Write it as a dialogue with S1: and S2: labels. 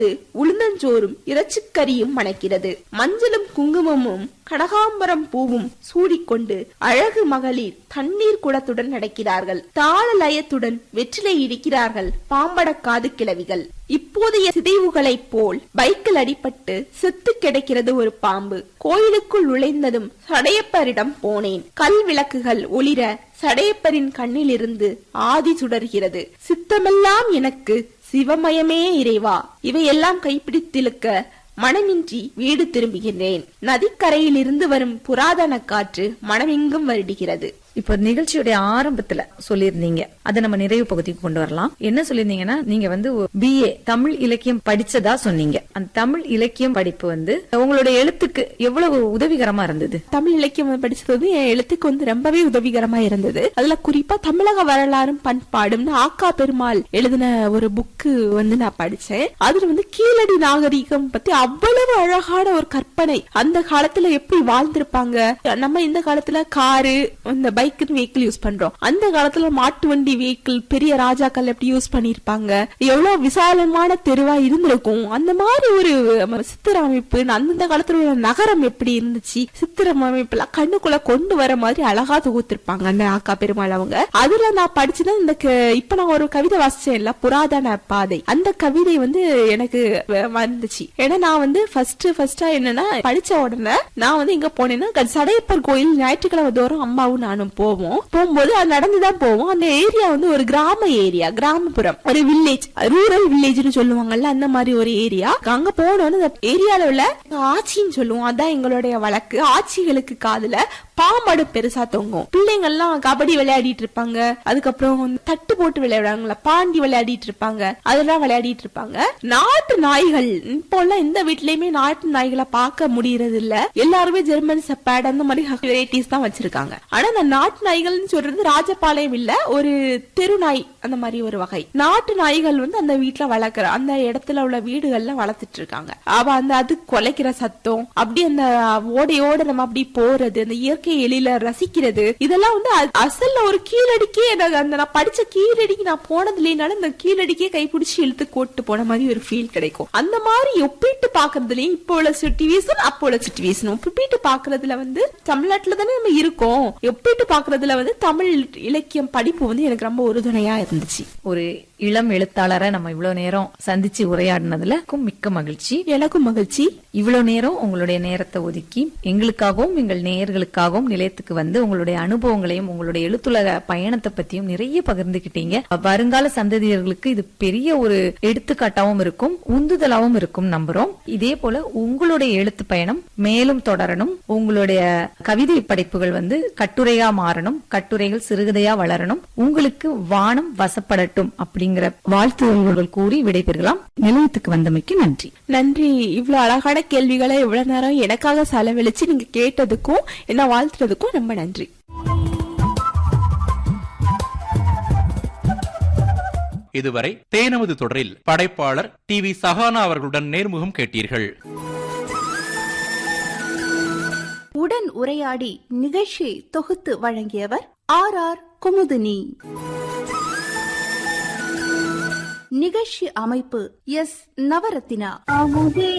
S1: உளுந்தஞ்சோறும் இறைச்சிக்கறியும் மணக்கிறது மஞ்சளும் குங்குமமும் கடகாம்பரம் பூவும் சூடிக்கொண்டு அழகு மகளிர் தண்ணீர் குடத்துடன் நடக்கிறார்கள் தாள லயத்துடன் வெற்றிலை இடிக்கிறார்கள் பாம்படக்காது கிழவிகள் இப்போதைய சிதைவுகளைப் போல் பைக்கில் அடிபட்டு செத்து கிடக்கிறது ஒரு பாம்பு கோயிலுக்குள் நுழைந்ததும் சடையப்பரிடம் போனேன் கல் விளக்குகள் ஒளிர சடையப்பரின் கண்ணிலிருந்து ஆதி சுடர்கிறது சித்தமெல்லாம் எனக்கு சிவமயமே இறைவா இவையெல்லாம் கைப்பிடித்திழுக்க மனமின்றி வீடு திரும்புகின்றேன் நதிக்கரையில் இருந்து வரும் புராதன காற்று மனமெங்கும் வருடுகிறது
S2: இப்ப நிகழ்ச்சியுடைய ஆரம்பத்துல சொல்லியிருந்தீங்க அதை நம்ம நிறைவு பகுதிக்கு கொண்டு வரலாம் என்ன சொல்லியிருந்தீங்கன்னா நீங்க வந்து பிஏ தமிழ் இலக்கியம் படிச்சதா சொன்னீங்க அந்த தமிழ் இலக்கியம் படிப்பு வந்து உங்களுடைய எழுத்துக்கு எவ்வளவு உதவிகரமா இருந்தது
S1: தமிழ் இலக்கியம் படிச்சது வந்து என் எழுத்துக்கு வந்து ரொம்பவே உதவிகரமா இருந்தது அதுல குறிப்பா தமிழக வரலாறும் பண்பாடும்னு ஆக்கா பெருமாள் எழுதின ஒரு புக்கு வந்து நான் படிச்சேன் அதுல வந்து கீழடி நாகரிகம் பத்தி அவ்வளவு அழகான ஒரு கற்பனை அந்த காலத்துல எப்படி வாழ்ந்திருப்பாங்க நம்ம இந்த காலத்துல காரு இந்த பைக் வெஹிக்கிள் யூஸ் பண்றோம் அந்த காலத்துல மாட்டு வண்டி வெஹிக்கிள் பெரிய ராஜாக்கள் எப்படி யூஸ் பண்ணிருப்பாங்க எவ்வளவு விசாலமான தெருவா இருந்திருக்கும் அந்த மாதிரி ஒரு சித்திர அமைப்பு அந்த காலத்துல ஒரு நகரம் எப்படி இருந்துச்சு சித்திரம் அமைப்புலாம் கண்ணுக்குள்ள கொண்டு வர மாதிரி அழகா தொகுத்திருப்பாங்க அந்த ஆக்கா பெருமாள் அவங்க அதுல நான் படிச்சுதான் இந்த க- இப்ப நான் ஒரு கவிதை வாசிச்சேன்ல புராதன பாதை அந்த கவிதை வந்து எனக்கு வ- வந்துச்சு ஏன்னா நான் வந்து ஃபர்ஸ்ட் ஃபர்ஸ்டா என்னன்னா படிச்ச உடனே நான் வந்து எங்க போனேன்னா சடையப்பர் கோயில் ஞாயிற்றுக்கிழமை தோறும் அம்மாவும் நானும் போவோம் போகும்போது அது நடந்துதான் போவோம் அந்த ஏரியா வந்து ஒரு கிராம ஏரியா கிராமப்புறம் ஒரு வில்லேஜ் ரூரல் வில்லேஜ்னு சொல்லுவாங்கல்ல அந்த மாதிரி ஒரு ஏரியா அங்க போனோன்னு அந்த ஏரியால உள்ள ஆச்சின்னு சொல்லுவோம் அதான் எங்களுடைய வழக்கு ஆட்சிகளுக்கு காதுல பாம்படு பெருசா தொங்கும் பிள்ளைங்க எல்லாம் கபடி விளையாடிட்டு இருப்பாங்க அதுக்கப்புறம் வந்து தட்டு போட்டு விளையாடுவாங்கல்ல பாண்டி விளையாடிட்டு இருப்பாங்க அதெல்லாம் விளையாடிட்டு இருப்பாங்க நாட்டு நாய்கள் இப்போ எல்லாம் எந்த வீட்லயுமே நாட்டு நாய்களை பார்க்க முடியறது இல்ல எல்லாருமே ஜெர்மன் செப்பேட் அந்த மாதிரி வெரைட்டிஸ் தான் வச்சிருக்காங்க ஆனா அந்த நாட்டு நாய்கள்னு சொல்றது ராஜபாளையம் இல்ல ஒரு தெரு நாய் அந்த மாதிரி ஒரு வகை நாட்டு நாய்கள் வந்து அந்த வீட்டுல வளர்க்குற அந்த இடத்துல உள்ள வீடுகள்ல வளர்த்துட்டு இருக்காங்க அவ அந்த அது குலைக்கிற சத்தம் அப்படி அந்த ஓடையோட நம்ம அப்படி போறது அந்த இயற்கை எழில ரசிக்கிறது இதெல்லாம் வந்து அ- அசல்ல ஒரு கீழடிக்கே எனக்கு அந்த நான் படிச்ச கீழடிக்கு நான் போனது இல்லைனாலும் இந்த கீழடிக்கே கைப்பிடிச்சு இழுத்து கோட்டு போன மாதிரி ஒரு ஃபீல் கிடைக்கும் அந்த மாதிரி ஒப்பிட்டு பாக்குறதுலயும் இப்போ உள்ள சுச்சுவேஷன் அப்போ உள்ள சுச்சுவேஷன் ஒப்பிட்டு பாக்குறதுல வந்து தமிழ்நாட்டுல தானே நம்ம இருக்கோம் ஒப்பிட்டு பாக்குறதுல வந்து தமிழ் இலக்கியம் படிப்பு வந்து எனக்கு ரொம்ப உறுதுணையா இருந்துச்சு
S2: ஒரு இளம் எழுத்தாளரை நம்ம இவ்வளவு நேரம் சந்திச்சு உரையாடினதுல மிக்க மகிழ்ச்சி
S1: எனக்கும் மகிழ்ச்சி
S2: இவ்வளவு நேரம் உங்களுடைய நேரத்தை ஒதுக்கி எங்களுக்காகவும் எங்கள் நேயர்களுக்காகவும் நிலையத்துக்கு வந்து உங்களுடைய அனுபவங்களையும் உங்களுடைய எழுத்துலக பயணத்தை பத்தியும் நிறைய பகிர்ந்துகிட்டீங்க வருங்கால சந்ததியர்களுக்கு இது பெரிய ஒரு எடுத்துக்காட்டாவும் இருக்கும் உந்துதலாவும் இருக்கும் நம்புறோம் இதே போல உங்களுடைய எழுத்து பயணம் மேலும் தொடரணும் உங்களுடைய கவிதை படைப்புகள் வந்து கட்டுரையா மாறணும் கட்டுரைகள் சிறுகதையா வளரணும் உங்களுக்கு வானம் வசப்படட்டும் அப்படிங்கிற வாழ்த்துகள் கூறி விடைபெறலாம் நிலையத்துக்கு வந்தமைக்கு நன்றி
S1: நன்றி இவ்வளவு அழகான கேள்விகளை இவ்வளவு நேரம் எனக்காக செலவழிச்சு நீங்க கேட்டதுக்கும் என்ன வாழ்த்துறதுக்கும் ரொம்ப நன்றி
S3: இதுவரை தேனமது தொடரில் படைப்பாளர் டி வி சஹானா அவர்களுடன் நேர்முகம் கேட்டீர்கள்
S4: உடன் உரையாடி நிகழ்ச்சி தொகுத்து வழங்கியவர் ஆர் ஆர் குமுதினி நிகழ்ச்சி அமைப்பு எஸ் நவரத்தினா
S5: அமுதே